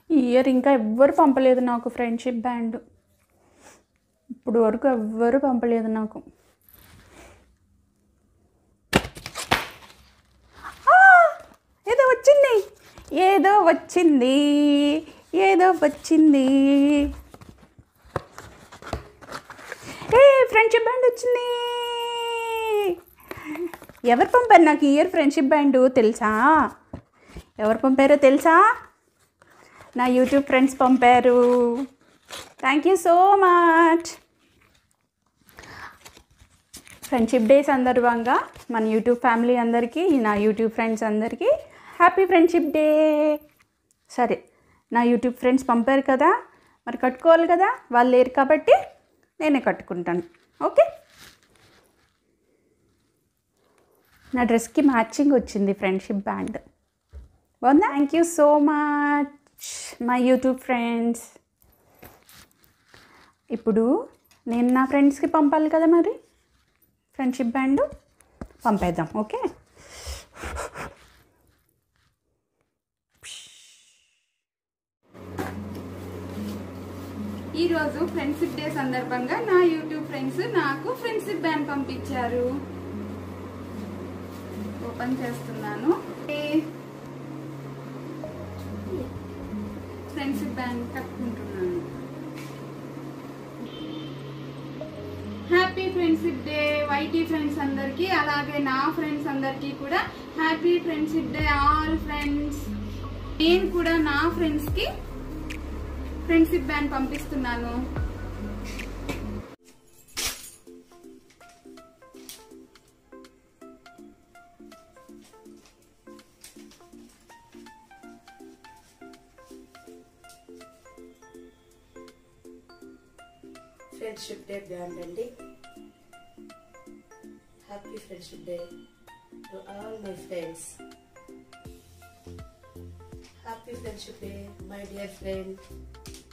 ఈ ఇయర్ ఇంకా ఎవ్వరు పంపలేదు నాకు ఫ్రెండ్షిప్ బ్యాండ్ ఇప్పుడు వరకు ఎవ్వరు పంపలేదు నాకు ఆ! ఏదో వచ్చింది ఏదో వచ్చింది ఏదో వచ్చింది ఏ ఫ్రెండ్షిప్ బ్యాండ్ వచ్చింది ఎవరు పంపారు నాకు ఈ ఇయర్ ఫ్రెండ్షిప్ బ్యాండ్ తెలుసా ఎవరు పంపారో తెలుసా నా యూట్యూబ్ ఫ్రెండ్స్ పంపారు thank you so much friendship day సందర్భంగా మన యూట్యూబ్ ఫ్యామిలీ అందరికీ నా యూట్యూబ్ ఫ్రెండ్స్ అందరికీ హ్యాపీ ఫ్రెండ్షిప్ డే సరే నా యూట్యూబ్ ఫ్రెండ్స్ పంపారు కదా మరి కట్టుకోవాలి కదా వాళ్ళు లేరు కాబట్టి నేనే కట్టుకుంటాను ఓకే నా డ్రెస్కి మ్యాచింగ్ వచ్చింది ఫ్రెండ్షిప్ బ్యాండ్ బాగుందా thank you so much my YouTube friends ఇప్పుడు నేను నా ఫ్రెండ్స్కి పంపాలి కదా మరి ఫ్రెండ్షిప్ బ్యాండ్ పంపేద్దాం ఓకే ఈరోజు ఫ్రెండ్షిప్ డే సందర్భంగా నా యూట్యూబ్ ఫ్రెండ్స్ నాకు ఫ్రెండ్షిప్ బ్యాండ్ పంపించారు ఓపెన్ చేస్తున్నాను ఫ్రెండ్షిప్ బ్యాండ్ కట్టుకుంటున్నాను happy friendship day YT friends అందరికీ అలాగే నా ఫ్రెండ్స్ అందరికీ కూడా happy friendship day all friends నేను కూడా నా ఫ్రెండ్స్కి ఫ్రెండ్షిప్ బ్యాండ్ పంపిస్తున్నాను ఫ్రెండ్షిప్ డే బ్యాండ్ అండి happy friendship day to all my friends happy friendship day my dear friend